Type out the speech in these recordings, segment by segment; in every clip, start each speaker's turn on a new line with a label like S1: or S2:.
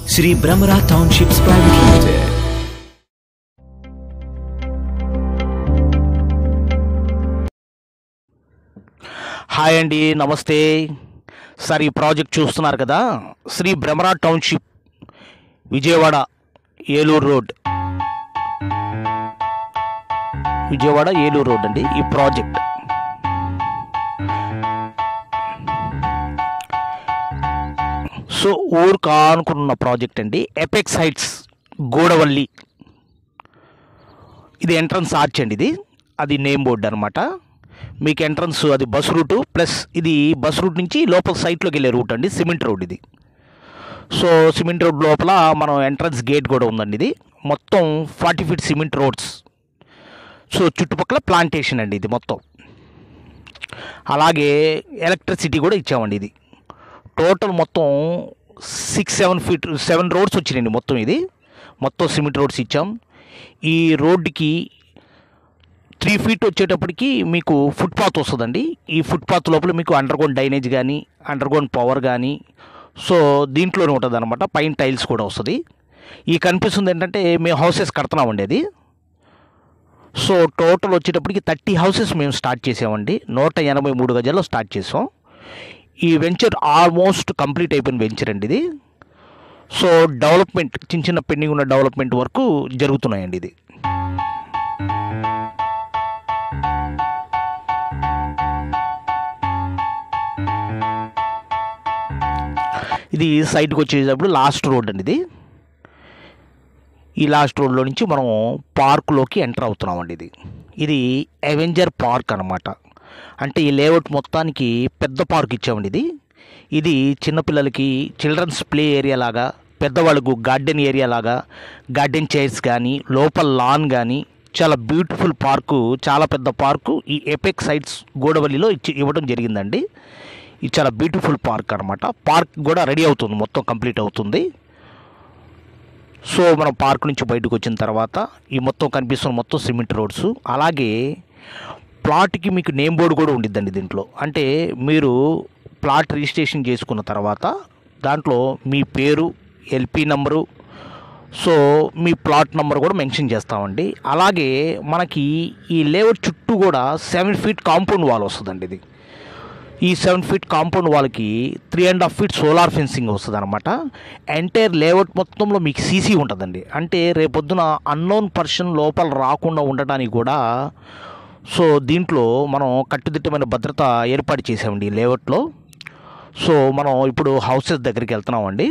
S1: Sri Brahmara Townships Private Limited.
S2: Hi అండి నమస్తే sir ఈ ప్రాజెక్ట్ చూస్తున్నారు కదా Sri Bhramara township Vijayawada Eluru road Vijayawada Eluru road అండి ఈ ప్రాజెక్ట్ సో ఊరు కానుకున్న ప్రాజెక్ట్ అండి ఎపెక్స్ హైట్స్ గోడవల్లి ఇది ఎంట్రన్స్ ఆర్చ్ అండి ఇది అది నేమ్ బోర్డు అనమాట మీకు ఎంట్రన్స్ అది బస్ రూటు ప్లస్ ఇది బస్ రూట్ నుంచి లోపల సైట్లోకి వెళ్ళే రూట్ అండి సిమెంట్ రోడ్ ఇది సో సిమెంట్ రోడ్ లోపల మనం ఎంట్రన్స్ గేట్ కూడా ఉందండి ఇది మొత్తం forty feet cement roads so చుట్టుపక్కల ప్లాంటేషన్ అండి ఇది మొత్తం అలాగే ఎలక్ట్రిసిటీ కూడా ఇచ్చామండి ఇది టోటల్ మొత్తం six seven feet seven roads వచ్చినాయండి మొత్తం ఇది మొత్తం సిమెంట్ రోడ్స్ ఇచ్చాం ఈ రోడ్డుకి త్రీ ఫీట్ వచ్చేటప్పటికి మీకు ఫుట్పాత్ వస్తుందండి ఈ ఫుట్పాత్ లోపల మీకు అండర్గ్రౌండ్ డ్రైనేజ్ కానీ అండర్గ్రౌండ్ పవర్ కానీ సో దీంట్లోనే ఉంటుంది అనమాట పైన టైల్స్ కూడా వస్తుంది ఈ కనిపిస్తుంది ఏంటంటే మేము హౌసెస్ కడుతున్నామండి అది సో టోటల్ వచ్చేటప్పటికి థర్టీ హౌసెస్ మేము స్టార్ట్ చేసామండి నూట ఎనభై మూడు గజాల్లో స్టార్ట్ చేసాం ఈ వెంచర్ ఆల్మోస్ట్ కంప్లీట్ అయిపోయిన వెంచర్ అండి ఇది సో డెవలప్మెంట్ చిన్న చిన్న పెండింగ్ ఉన్న డెవలప్మెంట్ వరకు జరుగుతున్నాయండి ఇది ఇది సైడ్కి వచ్చేటప్పుడు లాస్ట్ రోడ్ అండి ఇది ఈ లాస్ట్ రోడ్లో నుంచి మనం పార్కులోకి ఎంటర్ అవుతున్నామండి ఇది ఇది అవెంజర్ పార్క్ అనమాట అంటే ఈ లేఅవుట్ మొత్తానికి పెద్ద పార్క్ ఇచ్చామండి ఇది ఇది చిన్నపిల్లలకి చిల్డ్రన్స్ ప్లే ఏరియా లాగా పెద్దవాళ్ళకు గార్డెన్ ఏరియా లాగా గార్డెన్ చైర్స్ కానీ లోపల లాన్ కానీ చాలా బ్యూటిఫుల్ పార్కు చాలా పెద్ద పార్కు ఈ ఎపెక్ సైట్స్ గోడవల్లిలో ఇచ్చి ఇవ్వడం జరిగిందండి ఇది చాలా బ్యూటిఫుల్ పార్క్ అనమాట పార్క్ కూడా రెడీ అవుతుంది మొత్తం కంప్లీట్ అవుతుంది సో మనం పార్క్ నుంచి బయటకు వచ్చిన తర్వాత ఈ మొత్తం కనిపిస్తున్న మొత్తం సిమెంట్ రోడ్స్ అలాగే ప్లాట్కి మీకు నేమ్ బోర్డు కూడా ఉండిద్దండి దీంట్లో అంటే మీరు ప్లాట్ రిజిస్ట్రేషన్ చేసుకున్న తర్వాత దాంట్లో మీ పేరు ఎల్పి నంబరు సో మీ ప్లాట్ నెంబర్ కూడా మెన్షన్ చేస్తామండి అలాగే మనకి ఈ లేఅవుట్ చుట్టూ కూడా సెవెన్ ఫీట్ కాంపౌండ్ వాల్ వస్తుందండి ఇది ఈ సెవెన్ ఫీట్ కాంపౌండ్ వాళ్ళకి three and half feet solar fencing వస్తుంది అనమాట ఎంటైర్ లేఅవుట్ మొత్తంలో మీకు సీసీ ఉంటుందండి అంటే రేపొద్దున అన్నోన్ పర్సన్ లోపల రాకుండా ఉండటానికి కూడా సో దీంట్లో మనం కట్టుదిట్టమైన భద్రత ఏర్పాటు చేసామండి ఈ లేఅవుట్లో సో మనం ఇప్పుడు హౌసెస్ దగ్గరికి వెళ్తున్నామండి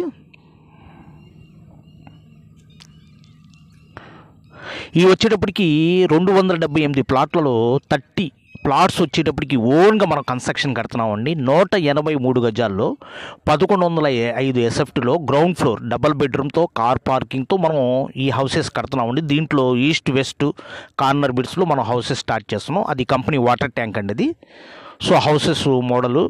S2: ఈ వచ్చేటప్పటికి రెండు వందల డెబ్బై ఎనిమిది ప్లాట్లలో థర్టీ ప్లాట్స్ వచ్చేటప్పటికి ఓన్గా మనం కన్స్ట్రక్షన్ కడుతున్నామండి నూట ఎనభై మూడు గజాల్లో పదకొండు వందల ఏ- ఐదు ఎస్ఎఫ్టీలో గ్రౌండ్ ఫ్లోర్ డబల్ బెడ్రూమ్తో కార్ పార్కింగ్తో మనం ఈ హౌసెస్ కడుతున్నామండి దీంట్లో ఈస్ట్ వెస్ట్ కార్నర్ బిట్స్లో మనం హౌసెస్ స్టార్ట్ చేస్తున్నాం అది కంపెనీ వాటర్ ట్యాంక్ అండి అది సో హౌసెస్ మోడలు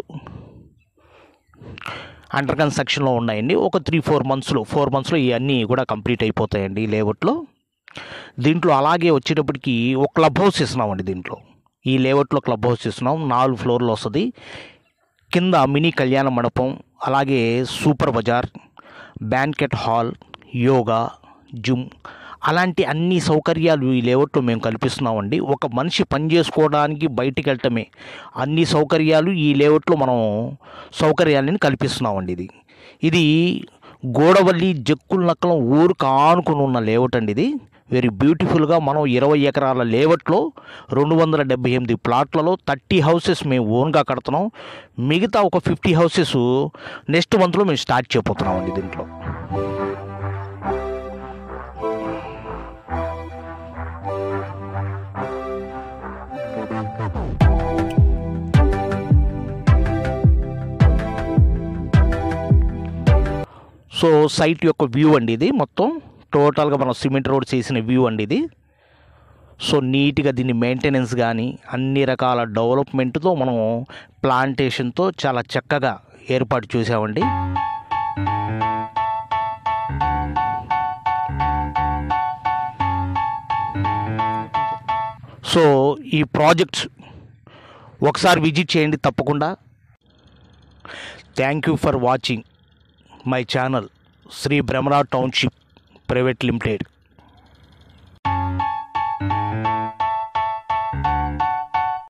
S2: అండర్ కన్స్ట్రక్షన్లో ఉన్నాయండి ఒక త్రీ ఫోర్ మంత్స్లో ఫోర్ మంత్స్లో ఇవన్నీ కూడా కంప్లీట్ అయిపోతాయండి ఈ లేఅవుట్లో దీంట్లో అలాగే వచ్చేటప్పటికి ఒక క్లబ్ హౌస్ ఇస్తున్నామండి దీంట్లో ఈ లేఅవుట్లో క్లబ్ హౌస్ ఇస్తున్నాం నాలుగు ఫ్లోర్లు వస్తుంది కింద మినీ కళ్యాణ మండపం అలాగే super bazaar banquet hall yoga gym అలాంటి అన్ని సౌకర్యాలు ఈ లేఅవుట్లో మేము కల్పిస్తున్నామండి ఒక మనిషి పని చేసుకోవడానికి బయటికి వెళ్ళటమే అన్ని సౌకర్యాలు ఈ లేఅవుట్లో మనం సౌకర్యాలని కల్పిస్తున్నామండి ఇది ఇది గోడవల్లి జక్కుల నక్కలం ఊరు కానుకుని ఉన్న లేఅవుట్ అండి ఇది వెరీ బ్యూటిఫుల్గా మనం ఇరవై ఎకరాల లేఅవుట్లో రెండు వందల డెబ్బై ఎనిమిది ప్లాట్లలో థర్టీ హౌసెస్ మేము ఓన్గా కడుతున్నాం మిగతా ఒక ఫిఫ్టీ హౌసెస్ నెక్స్ట్ మంత్లో మేము స్టార్ట్ చేయబోతున్నామండి దీంట్లో సో సైట్ యొక్క వ్యూ అండి ఇది మొత్తం టోటల్గా మనం సిమెంట్ రోడ్ చేసిన వ్యూ అండి ఇది సో నీట్గా దీన్ని మెయింటెనెన్స్ కానీ అన్ని రకాల డెవలప్మెంట్తో మనం ప్లాంటేషన్తో చాలా చక్కగా ఏర్పాటు చేసామండి సో ఈ ప్రాజెక్ట్స్ ఒకసారి విజిట్ చేయండి తప్పకుండా thank you for watching my channel Shri Bhramara township private limited